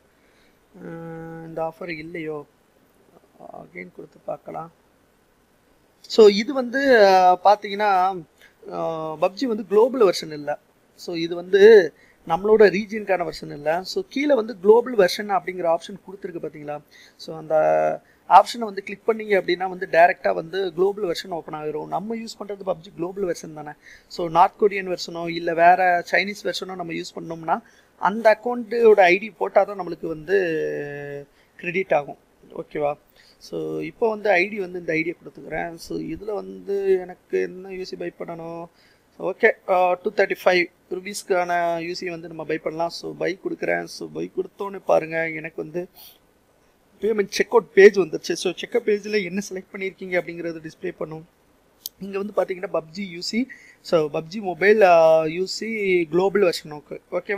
இந்த ஆஃபர் இல்லையோ அகெயின் கொடுத்து பார்க்கலாம் ஸோ இது வந்து பார்த்தீங்கன்னா பப்ஜி வந்து குளோபல் வெர்ஷன் இல்லை ஸோ இது வந்து நம்மளோட ரீஜியனுக்கான வெர்ஷன் இல்லை ஸோ கீழே வந்து குளோபல் வெர்ஷன் அப்படிங்கிற ஆப்ஷன் கொடுத்துருக்கு பார்த்தீங்களா ஸோ அந்த ஆப்ஷனை வந்து கிளிக் பண்ணீங்க அப்படின்னா வந்து டேரெக்டாக வந்து குளோபல் வெர்ஷன் ஓப்பன் ஆகிரும் நம்ம யூஸ் பண்ணுறது பப்ஜி குளோபல் வெர்ஷன் தானே ஸோ நார்த் கொரியன் வெர்ஷனோ இல்லை வேறு சைனீஸ் வெர்ஷனோ நம்ம யூஸ் பண்ணோம்னா அந்த அக்கௌண்ட்டோட ஐடி போட்டால் தான் நம்மளுக்கு வந்து கிரெடிட் ஆகும் ஓகேவா ஸோ இப்போ வந்து ஐடி வந்து இந்த ஐடியை கொடுத்துக்கிறேன் ஸோ இதில் வந்து எனக்கு என்ன யூசி பை பண்ணணும் ஓகே டூ தேர்ட்டி ஃபைவ் ருபீஸ்க்கான யூசி வந்து நம்ம பை பண்ணலாம் ஸோ பை கொடுக்குறேன் ஸோ பை கொடுத்தோன்னு பாருங்கள் எனக்கு வந்து பேமெண்ட் செக் அவுட் பேஜ் வந்துருச்சு ஸோ செக்அப் பேஜில் என்ன செலக்ட் பண்ணியிருக்கீங்க அப்படிங்கிறத டிஸ்பிளே பண்ணும் இங்கே வந்து பார்த்தீங்கன்னா PUBG UC so PUBG mobile UC global version okay ஓகேவா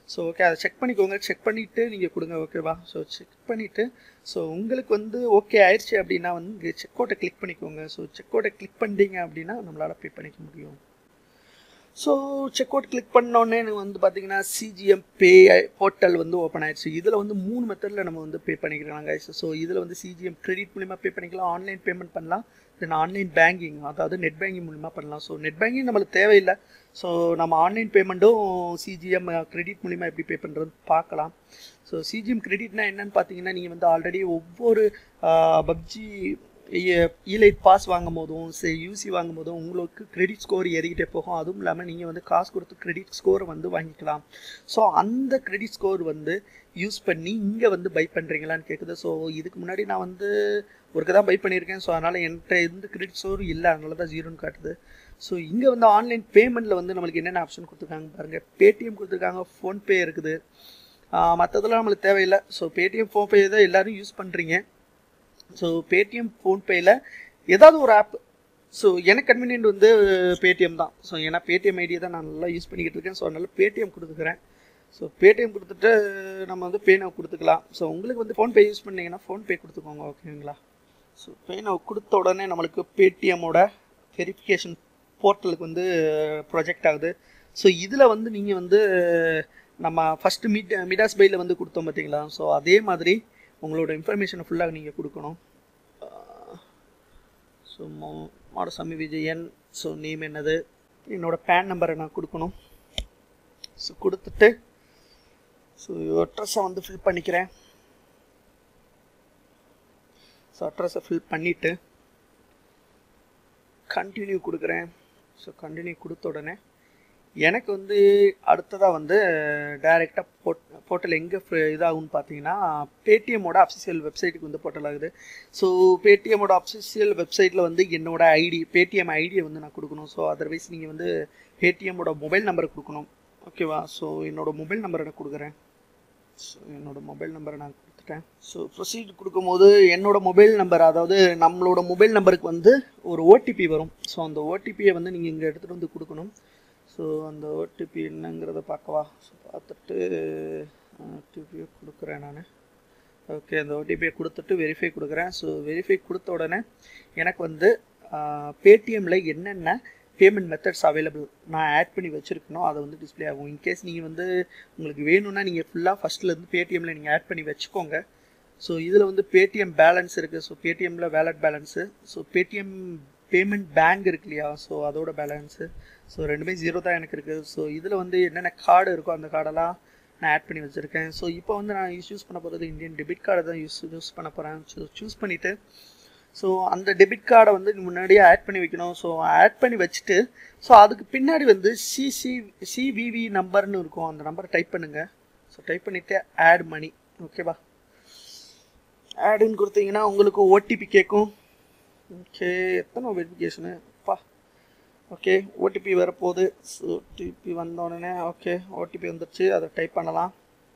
ஸோ ஓகே அதை செக் பண்ணிக்கோங்க செக் பண்ணிவிட்டு நீங்கள் கொடுங்க ஓகேவா ஸோ செக் பண்ணிவிட்டு ஸோ உங்களுக்கு வந்து ஓகே ஆயிடுச்சு அப்படின்னா வந்து இங்கே செக் அவுட்டை கிளிக் பண்ணிக்கோங்க ஸோ செக் அவுட்டை கிளிக் பண்ணிட்டீங்க அப்படின்னா நம்மளால் பே பண்ணிக்க முடியும் ஸோ செக் அவுட் கிளிக் பண்ணோடனே எனக்கு வந்து பார்த்தீங்கன்னா சிஜிஎம் பே போர்ட்டல் வந்து ஓப்பன் ஆயிடுச்சு இதில் வந்து மூணு மெத்தடில் நம்ம வந்து பே பண்ணிக்கலாம் கைஸ் ஸோ இதில் வந்து சிஜிஎம் கிரெடிட் மூலிமா பே பண்ணிக்கலாம் ஆன்லைன் பேமெண்ட் பண்ணலாம் தென் ஆன்லைன் பேங்கிங் அதாவது நெட் பேங்கிங் மூலிமா பண்ணலாம் ஸோ நெட் பேங்கிங் நம்மளுக்கு தேவையில்லை ஸோ நம்ம ஆன்லைன் பேமெண்ட்டும் சிஜிஎம் கிரெடிட் மூலிமா எப்படி பே பண்ணுறது பார்க்கலாம் ஸோ சிஜிஎம் கிரெடிட்னா என்னன்னு பார்த்தீங்கன்னா நீங்கள் வந்து ஆல்ரெடி ஒவ்வொரு பப்ஜி இலைட் பாஸ் வாங்கும் போதும் சரி யூசி வாங்கும் போதும் உங்களுக்கு கிரெடிட் ஸ்கோர் ஏறிக்கிட்டே போகும் அதுவும் இல்லாமல் நீங்கள் வந்து காசு கொடுத்து கிரெடிட் ஸ்கோரை வந்து வாங்கிக்கலாம் ஸோ அந்த கிரெடிட் ஸ்கோர் வந்து யூஸ் பண்ணி இங்கே வந்து பை பண்ணுறீங்களான்னு கேட்குது ஸோ இதுக்கு முன்னாடி நான் வந்து ஒருக்க தான் பை பண்ணியிருக்கேன் ஸோ அதனால் என்கிட்ட எந்த கிரெடிட் ஸ்கோர் இல்லை அதனால தான் ஜீரோன்னு காட்டுது ஸோ இங்கே வந்து ஆன்லைன் பேமெண்ட்டில் வந்து நம்மளுக்கு என்னென்ன ஆப்ஷன் கொடுத்துருக்காங்க பாருங்கள் பேடிஎம் கொடுத்துருக்காங்க ஃபோன்பே இருக்குது மற்றதெல்லாம் நம்மளுக்கு தேவையில்லை ஸோ பேடிஎம் ஃபோன்பே தான் எல்லோரும் யூஸ் பண்ணுறீங்க ஸோ பேடிஎம் ஃபோன்பேயில் ஏதாவது ஒரு ஆப் ஸோ எனக்கு கன்வீனியன்ட் வந்து பேடிஎம் தான் ஸோ ஏன்னா பேடிஎம் ஐடியை தான் நான் நல்லா யூஸ் பண்ணிக்கிட்டு இருக்கேன் ஸோ அதனால் பேடிஎம் கொடுத்துக்கிறேன் ஸோ பேடிஎம் கொடுத்துட்டு நம்ம வந்து பேனை கொடுத்துக்கலாம் ஸோ உங்களுக்கு வந்து ஃபோன்பே யூஸ் பண்ணிங்கன்னா ஃபோன்பே கொடுத்துக்கோங்க ஓகேங்களா ஸோ பேனை கொடுத்த உடனே நம்மளுக்கு பேடிஎம்மோட வெரிஃபிகேஷன் போர்ட்டலுக்கு வந்து ப்ரொஜெக்ட் ஆகுது ஸோ இதில் வந்து நீங்கள் வந்து நம்ம ஃபஸ்ட்டு மிட் மிடாஸ் பையில் வந்து கொடுத்தோம் பார்த்தீங்களா ஸோ அதே மாதிரி உங்களோட இன்ஃபர்மேஷனை ஃபுல்லாக நீங்கள் கொடுக்கணும் ஸோ மோ மாடசாமி விஜயன் ஸோ நேம் என்னது என்னோடய பேன் நம்பரை நான் கொடுக்கணும் ஸோ கொடுத்துட்டு ஸோ அட்ரஸை வந்து ஃபில் பண்ணிக்கிறேன் ஸோ அட்ரஸை ஃபில் பண்ணிவிட்டு கண்டினியூ கொடுக்குறேன் ஸோ கண்டினியூ கொடுத்த உடனே எனக்கு வந்து அடுத்ததாக வந்து டைரெக்டாக போட் போர்ட்டல் எங்கே இதாகும்னு பார்த்தீங்கன்னா பேடிஎம்மோட அஃபிஷியல் வெப்சைட்டுக்கு வந்து போர்ட்டல் ஆகுது ஸோ பேடிஎம்மோட அஃபிஷியல் வெப்சைட்டில் வந்து என்னோட ஐடி பேடிஎம் ஐடியை வந்து நான் கொடுக்கணும் ஸோ அதர்வைஸ் நீங்கள் வந்து பேடிஎம்மோட மொபைல் நம்பரை கொடுக்கணும் ஓகேவா ஸோ என்னோடய மொபைல் நம்பரை நான் கொடுக்குறேன் ஸோ என்னோடய மொபைல் நம்பரை நான் கொடுத்துட்டேன் ஸோ ப்ரொசீட் கொடுக்கும்போது என்னோடய மொபைல் நம்பர் அதாவது நம்மளோட மொபைல் நம்பருக்கு வந்து ஒரு ஓடிபி வரும் ஸோ அந்த ஓடிபியை வந்து நீங்கள் இங்கே எடுத்துகிட்டு வந்து கொடுக்கணும் ஸோ அந்த ஓடிபி என்னங்கிறத பார்க்கவா ஸோ பார்த்துட்டு ஓடிபியை கொடுக்குறேன் நான் ஓகே அந்த ஓடிபியை கொடுத்துட்டு வெரிஃபை கொடுக்குறேன் ஸோ வெரிஃபை கொடுத்த உடனே எனக்கு வந்து பேடிஎம்மில் என்னென்ன பேமெண்ட் மெத்தட்ஸ் அவைலபிள் நான் ஆட் பண்ணி வச்சுருக்கணும் அதை வந்து டிஸ்பிளே ஆகும் இன்கேஸ் நீங்கள் வந்து உங்களுக்கு வேணும்னா நீங்கள் ஃபுல்லாக ஃபஸ்ட்லேருந்து பேடிஎம்மில் நீங்கள் ஆட் பண்ணி வச்சுக்கோங்க ஸோ இதில் வந்து பேடிஎம் பேலன்ஸ் இருக்குது ஸோ பேடிஎம்மில் wallet balance so Paytm payment bank இருக்கு இல்லையா ஸோ அதோட பேலன்ஸு ஸோ ரெண்டுமே ஜீரோ தான் எனக்கு இருக்குது ஸோ இதில் வந்து என்னென்ன கார்டு இருக்கோ அந்த கார்டெல்லாம் நான் ஆட் பண்ணி வச்சுருக்கேன் ஸோ இப்போ வந்து நான் யூஸ் பண்ண போகிறது இந்தியன் டெபிட் கார்டை தான் யூஸ் யூஸ் பண்ண போகிறேன் ஸோ சூஸ் பண்ணிவிட்டு ஸோ அந்த டெபிட் கார்டை வந்து முன்னாடியே ஆட் பண்ணி வைக்கணும் ஸோ ஆட் பண்ணி வச்சுட்டு ஸோ அதுக்கு பின்னாடி வந்து சிசி சிவிவி நம்பர்னு இருக்கும் அந்த நம்பரை டைப் பண்ணுங்கள் ஸோ டைப் பண்ணிவிட்டு ஆட் மணி ஓகேவா ஆடுன்னு கொடுத்தீங்கன்னா உங்களுக்கு ஓடிபி கேட்கும் ஓகே எத்தனை வெரிஃபிகேஷனு அப்பா ஓகே ஓடிபி வரப்போகுது ஸோ ஓடிபி வந்த உடனே ஓகே ஓடிபி வந்துடுச்சு அதை டைப் பண்ணலாம்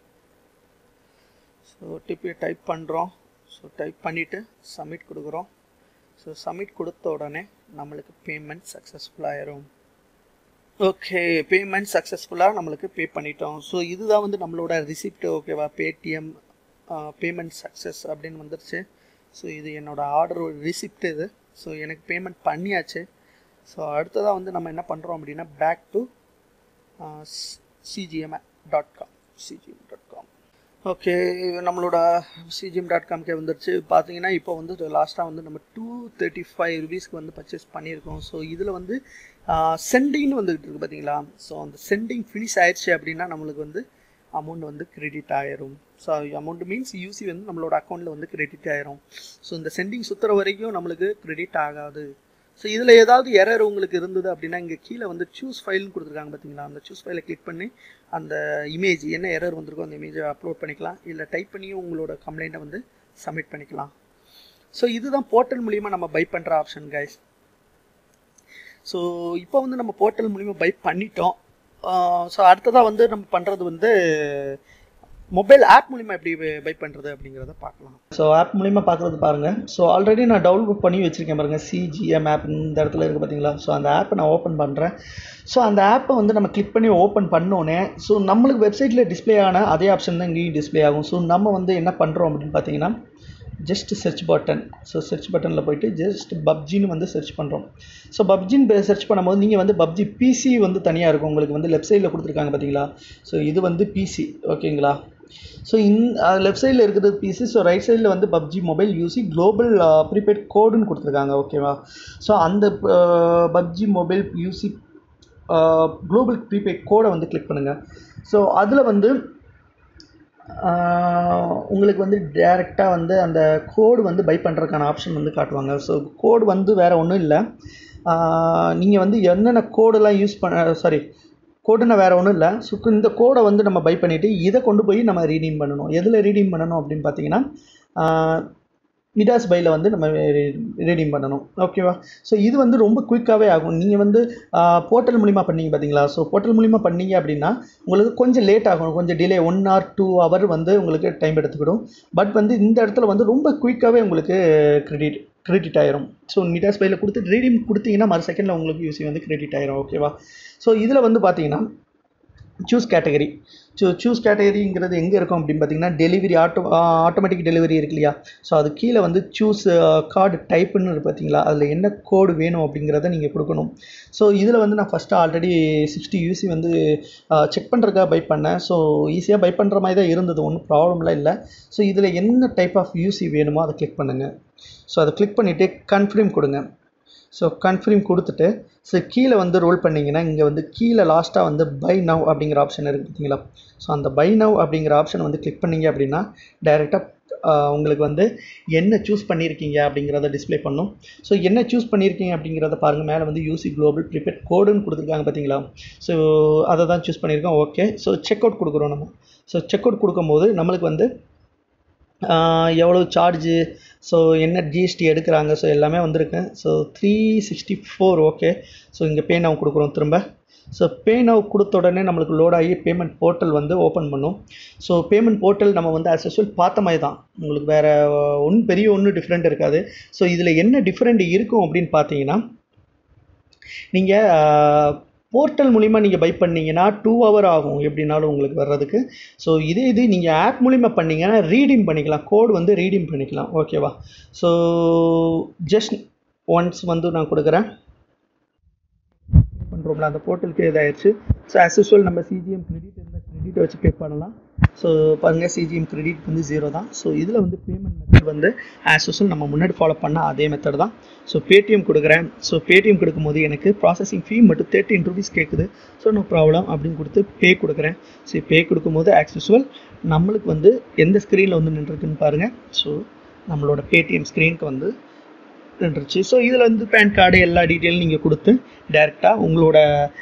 ஸோ ஓடிபி டைப் பண்ணுறோம் ஸோ டைப் பண்ணிவிட்டு சப்மிட் கொடுக்குறோம் ஸோ சப்மிட் கொடுத்த உடனே நம்மளுக்கு பேமெண்ட் சக்ஸஸ்ஃபுல்லாகிடும் ஓகே பேமெண்ட் சக்ஸஸ்ஃபுல்லாக நம்மளுக்கு பே பண்ணிட்டோம் ஸோ இதுதான் வந்து நம்மளோட ரிசிப்ட் ஓகேவா பேடிஎம் பேமெண்ட் சக்ஸஸ் அப்படின்னு வந்துருச்சு ஸோ இது என்னோடய ஆர்டர் ரிசிப்ட் இது ஸோ எனக்கு பேமெண்ட் பண்ணியாச்சு ஸோ அடுத்ததாக வந்து நம்ம என்ன பண்ணுறோம் அப்படின்னா back to CGM dot com CGM dot com okay நம்மளோட சிஜிஎம் டாட் காம்கே வந்துருச்சு பார்த்தீங்கன்னா இப்போ வந்து லாஸ்ட்டாக வந்து நம்ம டூ தேர்ட்டி ஃபைவ் ருபீஸ்க்கு வந்து பர்ச்சேஸ் பண்ணியிருக்கோம் ஸோ இதில் வந்து சென்டிங்னு வந்துகிட்டு இருக்குது பார்த்தீங்களா ஸோ அந்த சென்டிங் ஃபினிஷ் ஆயிடுச்சு அப்படின்னா நம்மளுக்கு வந்து அமௌண்ட் வந்து கிரெடிட் ஆயிரும் ஸோ அமௌண்ட் மீன்ஸ் யூசி வந்து நம்மளோட அக்கௌண்ட்டில் வந்து கிரெடிட் ஆயிரும் ஸோ இந்த சென்டிங் சுற்றுற வரைக்கும் நம்மளுக்கு கிரெடிட் ஆகாது ஸோ இதில் ஏதாவது எரர் உங்களுக்கு இருந்தது அப்படின்னா இங்கே கீழே வந்து சூஸ் ஃபைல்னு கொடுத்துருக்காங்க பார்த்தீங்களா அந்த சூஸ் ஃபைலை கிளிக் பண்ணி அந்த இமேஜ் என்ன எரர் வந்திருக்கோ அந்த இமேஜை அப்லோட் பண்ணிக்கலாம் இல்லை டைப் பண்ணியும் உங்களோட கம்ப்ளைண்ட்டை வந்து சப்மிட் பண்ணிக்கலாம் ஸோ இதுதான் போர்ட்டல் மூலிமா நம்ம பை பண்ணுற ஆப்ஷன் கைஸ் ஸோ இப்போ வந்து நம்ம போர்ட்டல் மூலிமா பை பண்ணிட்டோம் ஸோ அடுத்ததாக வந்து நம்ம பண்ணுறது வந்து மொபைல் ஆப் மூலிமா எப்படி பை பண்ணுறது அப்படிங்கிறத பார்க்கலாம் ஸோ ஆப் மூலிமா பார்க்குறது பாருங்கள் ஸோ ஆல்ரெடி நான் டவுன்லோட் பண்ணி வச்சுருக்கேன் பாருங்கள் சிஜிஎம் ஆப் இந்த இடத்துல இருக்குது பார்த்தீங்களா ஸோ அந்த ஆப்பை நான் ஓப்பன் பண்ணுறேன் ஸோ அந்த ஆப்பை வந்து நம்ம கிளிக் பண்ணி ஓப்பன் பண்ணோன்னே ஸோ நம்மளுக்கு வெப்சைட்டில் டிஸ்ப்ளே ஆன அதே ஆப்ஷன் தான் இங்கேயும் டிஸ்ப்ளே ஆகும் ஸோ நம்ம வந்து என்ன பண்ணுறோம் அப்படின்னு பார்த்தீங்கன்னா just search button so search பட்டனில் போயிட்டு ஜஸ்ட் பப்ஜின்னு வந்து சர்ச் பண்ணுறோம் ஸோ பப்ஜின்னு சர்ச் பண்ணும்போது நீங்கள் வந்து பப்ஜி பிசி வந்து தனியாக இருக்கும் உங்களுக்கு வந்து லெஃப்ட் சைடில் கொடுத்துருக்காங்க பார்த்தீங்களா ஸோ இது வந்து பிசி ஓகேங்களா ஸோ இன் லெஃப்ட் சைடில் இருக்கிறது பிசி ஸோ ரைட் சைடில் வந்து PUBG mobile UC global prepaid கோடுன்னு கொடுத்துருக்காங்க ஓகேவா ஸோ அந்த PUBG mobile UC global prepaid கோடை வந்து கிளிக் பண்ணுங்கள் ஸோ அதில் வந்து உங்களுக்கு வந்து டேரெக்டாக வந்து அந்த கோடு வந்து பை பண்ணுறதுக்கான ஆப்ஷன் வந்து காட்டுவாங்க ஸோ கோடு வந்து வேறு ஒன்றும் இல்லை நீங்கள் வந்து என்னென்ன கோடெல்லாம் யூஸ் பண்ண சாரி கோடுன்னா வேறு ஒன்றும் இல்லை ஸோ இந்த கோடை வந்து நம்ம பை பண்ணிவிட்டு இதை கொண்டு போய் நம்ம ரீடீம் பண்ணணும் எதில் ரீடீம் பண்ணணும் அப்படின்னு பார்த்தீங்கன்னா மிடாஸ் பையில் வந்து நம்ம ரீடீம் பண்ணணும் ஓகேவா ஸோ இது வந்து ரொம்ப குயிக்காகவே ஆகும் நீங்கள் வந்து போர்ட்டல் மூலிமா பண்ணீங்க பார்த்தீங்களா ஸோ போர்ட்டல் மூலிமா பண்ணீங்க அப்படின்னா உங்களுக்கு கொஞ்சம் லேட் ஆகும் கொஞ்சம் delay one or two hour வந்து உங்களுக்கு டைம் எடுத்துக்கிடும் பட் வந்து இந்த இடத்துல வந்து ரொம்ப குயிக்காகவே உங்களுக்கு கிரெடிட் கிரெடிட் ஆயிரும் ஸோ மிடாஸ் பையில் கொடுத்து ரீடீம் கொடுத்தீங்கன்னா மறு செகண்டில் உங்களுக்கு யூசி வந்து கிரெடிட் ஆயிரும் ஓகேவா ஸோ இதில் வந்து பார்த்தீங்கன்னா சூஸ் கேட்டகரி ஸோ சூஸ் கேட்டகரிங்கிறது எங்கே இருக்கும் அப்படின்னு பார்த்தீங்கன்னா டெலிவரி ஆட்டோ ஆட்டோமேட்டிக் டெலிவரி இருக்கு இல்லையா ஸோ அது கீழே வந்து சூஸ் கார்டு டைப்புன்னு இருக்கு பார்த்தீங்களா அதில் என்ன கோடு வேணும் அப்படிங்கிறத நீங்கள் கொடுக்கணும் ஸோ இதில் வந்து நான் ஃபஸ்ட்டு ஆல்ரெடி சிக்ஸ்டி யூசி வந்து செக் பண்ணுறதுக்காக பை பண்ணேன் ஸோ ஈஸியாக பை பண்ணுற மாதிரி தான் இருந்தது ஒன்றும் ப்ராப்ளம்லாம் இல்லை ஸோ இதில் என்ன டைப் ஆஃப் யூசி வேணுமோ அதை கிளிக் பண்ணுங்கள் ஸோ அதை கிளிக் பண்ணிவிட்டு கன்ஃபார்ம் கொடுங்க ஸோ கன்ஃபார்ம் கொடுத்துட்டு ஸோ கீழே வந்து ரோல் பண்ணிங்கன்னா இங்கே வந்து கீழே லாஸ்ட்டாக வந்து பை நவ் அப்படிங்கிற ஆப்ஷன் இருக்குது பார்த்தீங்களா ஸோ அந்த பை நவ் அப்படிங்கிற ஆப்ஷன் வந்து கிளிக் பண்ணிங்க அப்படின்னா டைரெக்டாக உங்களுக்கு வந்து என்ன சூஸ் பண்ணியிருக்கீங்க அப்படிங்கிறத டிஸ்பிளே பண்ணும் ஸோ என்ன சூஸ் பண்ணியிருக்கீங்க அப்படிங்கிறத பாருங்கள் மேலே வந்து யூசி குளோபல் ப்ரிபேட் கோடுன்னு கொடுத்துருக்காங்க பார்த்தீங்களா ஸோ அதை தான் சூஸ் பண்ணியிருக்கோம் ஓகே ஸோ செக் அவுட் கொடுக்குறோம் நம்ம ஸோ செக் அவுட் கொடுக்கும்போது நம்மளுக்கு வந்து எவ்வளோ சார்ஜு ஸோ என்ன ஜிஎஸ்டி எடுக்கிறாங்க ஸோ எல்லாமே வந்திருக்கு so three sixty four okay so இங்கே பே நவ் கொடுக்குறோம் திரும்ப ஸோ பே நவ் கொடுத்த உடனே நம்மளுக்கு லோட் ஆகி பேமெண்ட் போர்ட்டல் வந்து ஓப்பன் பண்ணும் ஸோ பேமெண்ட் போர்ட்டல் நம்ம வந்து ஆஸ் யூஸ்வல் பார்த்த மாதிரி தான் உங்களுக்கு வேறு ஒன்றும் பெரிய ஒன்றும் டிஃப்ரெண்ட் இருக்காது ஸோ இதில் என்ன டிஃப்ரெண்ட் இருக்கும் அப்படின்னு பார்த்தீங்கன்னா நீங்கள் போர்ட்டல் மூலிமா நீங்கள் பை பண்ணீங்கன்னா டூ ஹவர் ஆகும் எப்படினாலும் உங்களுக்கு வர்றதுக்கு ஸோ இதே இது நீங்கள் ஆப் மூலிமா பண்ணீங்கன்னா ரீடீம் பண்ணிக்கலாம் கோடு வந்து ரீடீம் பண்ணிக்கலாம் ஓகேவா ஸோ ஜஸ்ட் ஒன்ஸ் வந்து நான் கொடுக்குறேன் பண்ணுறோம்ல அந்த போர்ட்டலுக்கு இதாகிடுச்சு ஸோ ஆஸ் யூஸ்வல் நம்ம சிஜிஎம் கிரெடிட் இருந்தால் கிரெடிட்டை வச்சு பே பண்ணலாம் ஸோ பாருங்கள் சிஜிஎம் கிரெடிட் வந்து ஜீரோ தான் ஸோ இதில் வந்து பேமெண்ட் மெத்தட் வந்து ஆஸ் யூஸ்வல் நம்ம முன்னாடி ஃபாலோ பண்ண அதே மெத்தட் தான் ஸோ பேடிஎம் கொடுக்குறேன் ஸோ பேடிஎம் கொடுக்கும்போது எனக்கு ப்ராசஸிங் ஃபீ மட்டும் தேர்ட்டின் ருபீஸ் கேட்குது ஸோ நோ ப்ராப்ளம் அப்படின்னு கொடுத்து பே கொடுக்குறேன் ஸோ பே கொடுக்கும்போது ஆஸ் யூஸ்வல் நம்மளுக்கு வந்து எந்த ஸ்க்ரீனில் வந்து நின்றுருக்குன்னு பாருங்கள் ஸோ நம்மளோட பேடிஎம் ஸ்க்ரீனுக்கு வந்து நின்றுச்சு ஸோ இதில் வந்து பேன் கார்டு எல்லா டீட்டெயிலும் நீங்கள் கொடுத்து டேரெக்டாக உங்களோட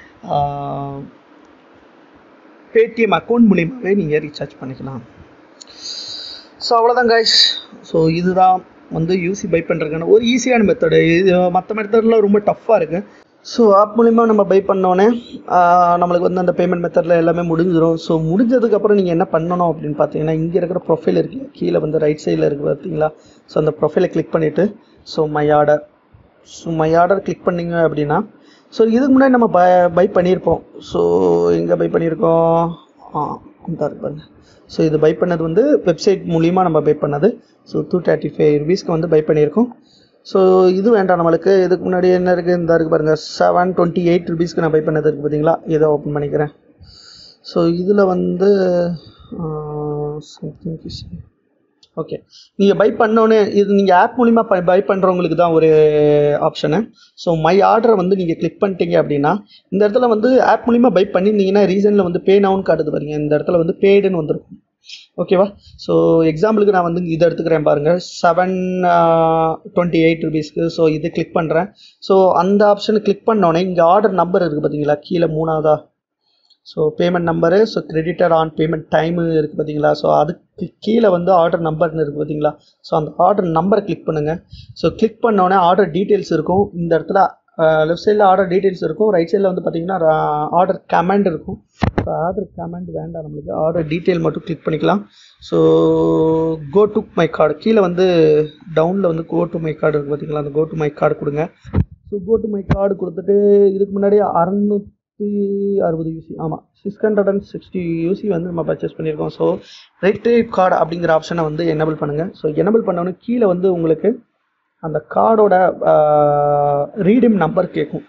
பேடிஎம் அக்கௌண்ட் மூலியமாகவே நீங்கள் ரீசார்ஜ் பண்ணிக்கலாம் ஸோ அவ்வளோதான் கைஸ் ஸோ இதுதான் வந்து யூசி பை பண்ணுறதுக்கான ஒரு ஈஸியான மெத்தடு இது மற்ற மெத்தட்லாம் ரொம்ப டஃப்பாக இருக்குது ஸோ ஆப் மூலிமா நம்ம பை பண்ணோன்னே நம்மளுக்கு வந்து அந்த பேமெண்ட் மெத்தடில் எல்லாமே முடிஞ்சிடும் ஸோ முடிஞ்சதுக்கப்புறம் நீங்கள் என்ன பண்ணணும் அப்படின்னு பார்த்தீங்கன்னா இங்கே இருக்கிற ப்ரொஃபைல் இருக்குது கீழே வந்து ரைட் சைடில் இருக்குது பார்த்தீங்களா ஸோ அந்த ப்ரொஃபைலை கிளிக் பண்ணிவிட்டு so my order so my order click பண்ணிங்க அப்படின்னா ஸோ இதுக்கு முன்னாடி நம்ம பை பை பண்ணியிருப்போம் ஸோ எங்கே பை பண்ணியிருக்கோம் ஆ இந்த பாருங்க ஸோ இது பை பண்ணது வந்து வெப்சைட் மூலிமா நம்ம பை பண்ணது ஸோ டூ தேர்ட்டி ஃபைவ் ருபீஸ்க்கு வந்து பை பண்ணியிருக்கோம் ஸோ இது வேண்டாம் நம்மளுக்கு இதுக்கு முன்னாடி என்ன இருக்குது இந்த இருக்குது பாருங்கள் செவன் டுவெண்ட்டி எயிட் ருபீஸ்க்கு நான் பை பண்ணது இருக்குது பார்த்தீங்களா இதை ஓப்பன் பண்ணிக்கிறேன் ஸோ இதில் வந்து சம்திங் ஓகே நீங்கள் பை பண்ணோன்னே இது நீங்கள் ஆப் மூலிமா பை பை பண்ணுறவங்களுக்கு தான் ஒரு ஆப்ஷனு ஸோ மை ஆர்டரை வந்து நீங்கள் கிளிக் பண்ணிட்டீங்க அப்படின்னா இந்த இடத்துல வந்து ஆப் மூலிமா பை பண்ணியிருந்தீங்கன்னா ரீசனில் வந்து பே நவுன் காட்டுது பாருங்க இந்த இடத்துல வந்து பேடுன்னு வந்திருக்கும் ஓகேவா ஸோ எக்ஸாம்பிளுக்கு நான் வந்து இதை எடுத்துக்கிறேன் பாருங்கள் செவன் டுவெண்ட்டி எயிட் ருபீஸ்க்கு ஸோ இது கிளிக் பண்ணுறேன் ஸோ அந்த ஆப்ஷனை கிளிக் பண்ணோன்னே இங்கே ஆர்டர் நம்பர் இருக்குது பார்த்தீங்களா கீழே மூணாவதா so payment number so creditor on payment time இருக்குது பார்த்தீங்களா ஸோ அதுக்கு கீழே வந்து ஆர்டர் நம்பர்னு இருக்குது பார்த்தீங்களா ஸோ அந்த ஆர்டர் நம்பரை கிளிக் பண்ணுங்கள் ஸோ கிளிக் பண்ணோடனே ஆர்டர் டீட்டெயில்ஸ் இருக்கும் இந்த இடத்துல லெஃப்ட் சைடில் ஆர்டர் டீட்டெயில்ஸ் இருக்கும் ரைட் சைடில் வந்து பார்த்தீங்கன்னா ஆர்டர் கமெண்ட் இருக்கும் ஸோ ஆர்டர் கமெண்ட் வேண்டாம் நம்மளுக்கு ஆர்டர் டீட்டெயில் மட்டும் கிளிக் பண்ணிக்கலாம் so go to my card கீழே வந்து டவுனில் வந்து கோ டு மை கார்டு இருக்குது பார்த்தீங்களா அந்த கோ டு மை கார்டு கொடுங்க so go to my card கொடுத்துட்டு இதுக்கு முன்னாடி அறநூற்றி அறுபது யூசி ஆமாம் six hundred and sixty UC வந்து நம்ம பர்ச்சேஸ் பண்ணியிருக்கோம் ஸோ ரெட்ரீவ் கார்டு அப்படிங்கிற ஆப்ஷனை வந்து எனபிள் பண்ணுங்கள் ஸோ எனபிள் பண்ணோன்னே கீழே வந்து உங்களுக்கு அந்த கார்டோட ரீடிம் நம்பர் கேட்கும்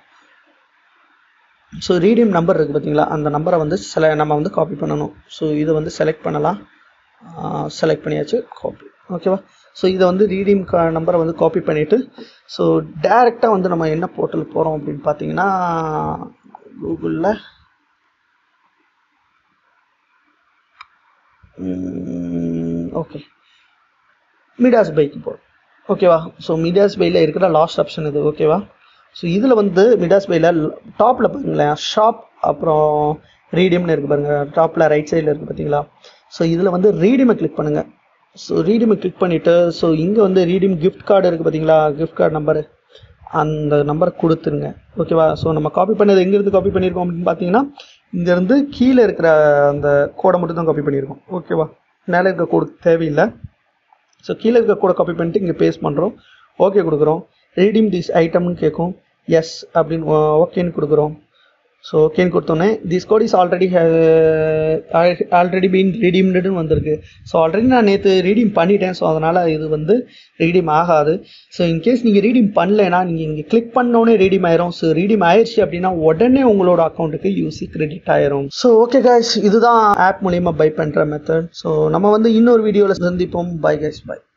ஸோ ரீடிம் நம்பர் இருக்குது பார்த்தீங்களா அந்த நம்பரை வந்து செல நம்ம வந்து காப்பி பண்ணணும் ஸோ இதை வந்து செலக்ட் பண்ணலாம் செலக்ட் பண்ணியாச்சு காப்பி ஓகேவா ஸோ இதை வந்து ரீடிம் கா நம்பரை வந்து காப்பி பண்ணிவிட்டு ஸோ டேரெக்டாக வந்து நம்ம என்ன போர்ட்டல் போகிறோம் அப்படின்னு பார்த்தீங்கன்னா கூகுளில் ஓகே மிடாஸ் பைக்கு போகிறோம் ஓகேவா ஸோ மிடாஸ் பையில் இருக்கிற லாஸ்ட் ஆப்ஷன் இது ஓகேவா ஸோ இதில் வந்து மிடாஸ் பையில் டாப்பில் பாருங்களேன் ஷாப் அப்புறம் ரீடியம்னு இருக்குது பாருங்கள் டாப்பில் ரைட் சைடில் இருக்குது பார்த்தீங்களா ஸோ இதில் வந்து ரீடிமை கிளிக் பண்ணுங்கள் ஸோ ரீடிமை கிளிக் பண்ணிவிட்டு ஸோ இங்கே வந்து ரீடிம் கிஃப்ட் கார்டு இருக்குது பார்த்தீங்களா கிஃப்ட் கார்டு நம்பரு அந்த நம்பரை கொடுத்துருங்க ஓகேவா ஸோ நம்ம காப்பி பண்ணது எங்கேருந்து காப்பி பண்ணியிருக்கோம் அப்படின்னு பார்த்தீங்கன்னா இங்கேருந்து கீழே இருக்கிற அந்த கோடை மட்டும் தான் காப்பி பண்ணியிருக்கோம் ஓகேவா மேலே இருக்க கோடு தேவையில்லை ஸோ கீழே இருக்க கூட காப்பி பண்ணிட்டு இங்கே பேஸ்ட் பண்ணுறோம் ஓகே கொடுக்குறோம் ரீடீம் திஸ் ஐட்டம்னு கேட்கும் எஸ் அப்படின்னு ஓகேன்னு கொடுக்குறோம் ஸோ ஓகேன்னு கொடுத்தோன்னே this code is already already been ரீடீம்டுன்னு வந்திருக்கு ஸோ ஆல்ரெடி நான் நேற்று ரீடீம் பண்ணிட்டேன் ஸோ அதனால் இது வந்து ரீடீம் ஆகாது ஸோ இன்கேஸ் நீங்கள் ரீடீம் பண்ணலைன்னா நீங்கள் இங்கே கிளிக் பண்ணோன்னே ரீடீம் ஆயிரும் ஸோ ரீடீம் ஆயிடுச்சு அப்படின்னா உடனே உங்களோட அக்கௌண்ட்டுக்கு யூசி கிரெடிட் ஆயிரும் ஸோ ஓகே கைஸ் இதுதான் ஆப் மூலியமாக பை பண்ணுற மெத்தட் ஸோ நம்ம வந்து இன்னொரு வீடியோவில் சந்திப்போம் பை கைஸ் பை